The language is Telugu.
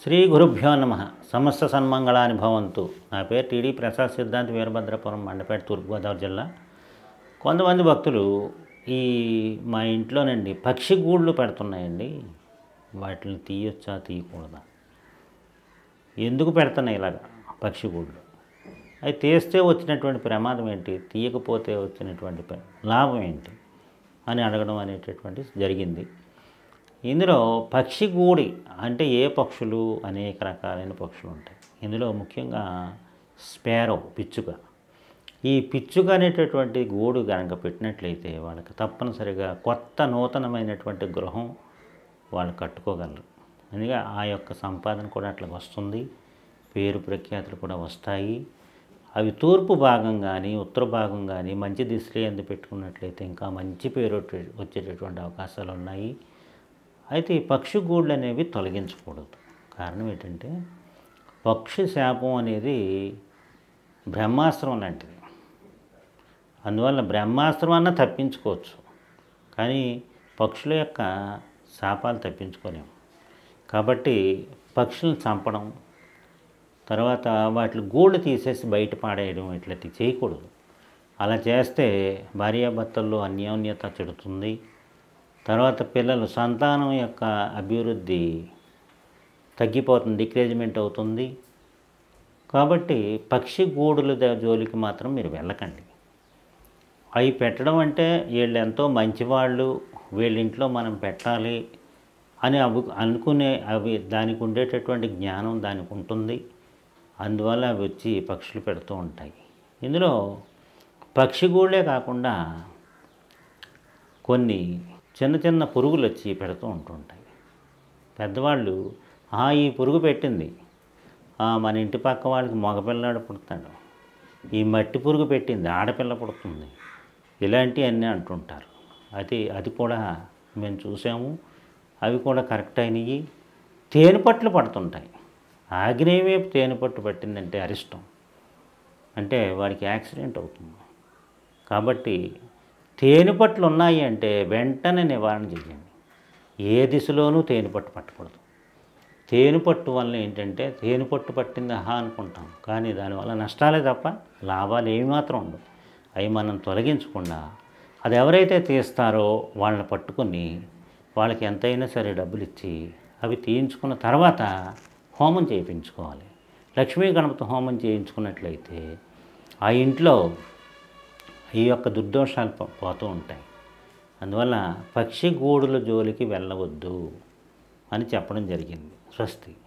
శ్రీ గురుభ్యో నమ సమస్త సన్మంగళాని భవంతు నా పేరు టీడీ ప్రసాద్ సిద్ధాంత్ వీరభద్రపురం మండపేట తూర్పుగోదావరి జిల్లా కొంతమంది భక్తులు ఈ మా ఇంట్లోనండి పక్షి గూళ్ళు పెడుతున్నాయండి వాటిని తీయొచ్చా తీయకూడదా ఎందుకు పెడుతున్నాయి ఇలాగ పక్షి గూళ్ళు అవి తీస్తే వచ్చినటువంటి ప్రమాదం ఏంటి తీయకపోతే వచ్చినటువంటి ప్ర- లాభం ఏంటి అని అడగడం అనేటటువంటి జరిగింది ఇందులో పక్షి గూడి అంటే ఏ పక్షులు అనేక రకాలైన పక్షులు ఉంటాయి ఇందులో ముఖ్యంగా స్పారో పిచ్చుక ఈ పిచ్చుక అనేటటువంటి గూడు కనుక పెట్టినట్లయితే వాళ్ళకి తప్పనిసరిగా కొత్త నూతనమైనటువంటి గృహం వాళ్ళు కట్టుకోగలరు అందుకే ఆ యొక్క సంపాదన కూడా అట్లా వస్తుంది పేరు ప్రఖ్యాతులు కూడా వస్తాయి అవి తూర్పు భాగం కానీ ఉత్తర భాగం కానీ మంచి దిశలో ఎందు పెట్టుకున్నట్లయితే ఇంకా మంచి పేరు వచ్చే- వచ్చేటటువంటి అవకాశాలు ఉన్నాయి అయితే ఈ పక్షి గూళ్ళు అనేవి తొలగించకూడదు కారణం ఏంటంటే పక్షి శాపం అనేది బ్రహ్మాస్త్రం లాంటిది అందువల్ల బ్రహ్మాస్త్రం అన్న తప్పించుకోవచ్చు కానీ పక్షుల యొక్క శాపాలు తప్పించుకోలేము కాబట్టి పక్షులను చంపడం తర్వాత వాటి గూళ్ళు తీసేసి బయట పాడేయడం ఇట్లాంటివి చేయకూడదు అలా చేస్తే భార్యాభర్తల్లో అన్యోన్యత చెడుతుంది తర్వాత పిల్లలు సంతానం యొక్క అభివృద్ధి తగ్గిపోతుంది డిక్రేజ్మెంట్ అవుతుంది కాబట్టి పక్షి గూడుల ద- జోలికి మాత్రం మీరు వెళ్ళకండి అవి పెట్టడం అంటే వీళ్ళు ఎంతో మంచివాళ్ళు వీళ్ళ ఇంట్లో మనం పెట్టాలి అని అవి అనుకునే అవి దానికి ఉండేటటువంటి జ్ఞానం దానికి ఉంటుంది అందువల్ల అవి వచ్చి పక్షులు పెడుతూ ఉంటాయి ఇందులో పక్షి గూళ్ళే కాకుండా కొన్ని చిన్న చిన్న పురుగులు వచ్చి పెడుతూ ఉంటుంటాయి పెద్దవాళ్ళు "ఆ, ఈ పురుగు పెట్టింది ఆ, మన ఇంటి పక్క వాళ్ళకి మగపిల్లాడు పుడతాడు ఈ మట్టి పురుగు పెట్టింది ఆడపిల్ల పుడుతుంది ఇలాంటివన్నీ అంటుంటారు అది అది కూడా మేము చూసాము అవి కూడా కరెక్ట్ అయినవి తేనెపట్లు పడుతుంటాయి ఆగ్నేయ వైపు తేనెపట్టు పట్టిందంటే అరిష్టం అంటే వాడికి యాక్సిడెంట్ అవుతుంది కాబట్టి తేనెపట్లు ఉన్నాయి అంటే వెంటనే నివారణ చేయండి ఏ దిశలోనూ తేనెపట్టు పట్టకూడదు తేనెపట్టు వల్ల ఏంటంటే తేనెపట్టు పట్టింది ఆహా అనుకుంటాం కానీ దానివల్ల నష్టాలే తప్ప లాభాలు ఏమాత్రం ఉండవు అవి మనం తొలగించకుండా అది ఎవరైతే తీస్తారో వాళ్ళని పట్టుకొని వాళ్ళకి ఎంతైనా సరే డబ్బులు ఇచ్చి అవి తీయించుకున్న తర్వాత హోమం చేయించుకోవాలి లక్ష్మీ గణపతి హోమం చేయించుకున్నట్లయితే ఆ ఇంట్లో ఈ యొక్క దుర్దోషాలు పో- పోతూ ఉంటాయి అందువల్ల పక్షి గూడుల జోలికి వెళ్ళవద్దు అని చెప్పడం జరిగింది స్వస్తి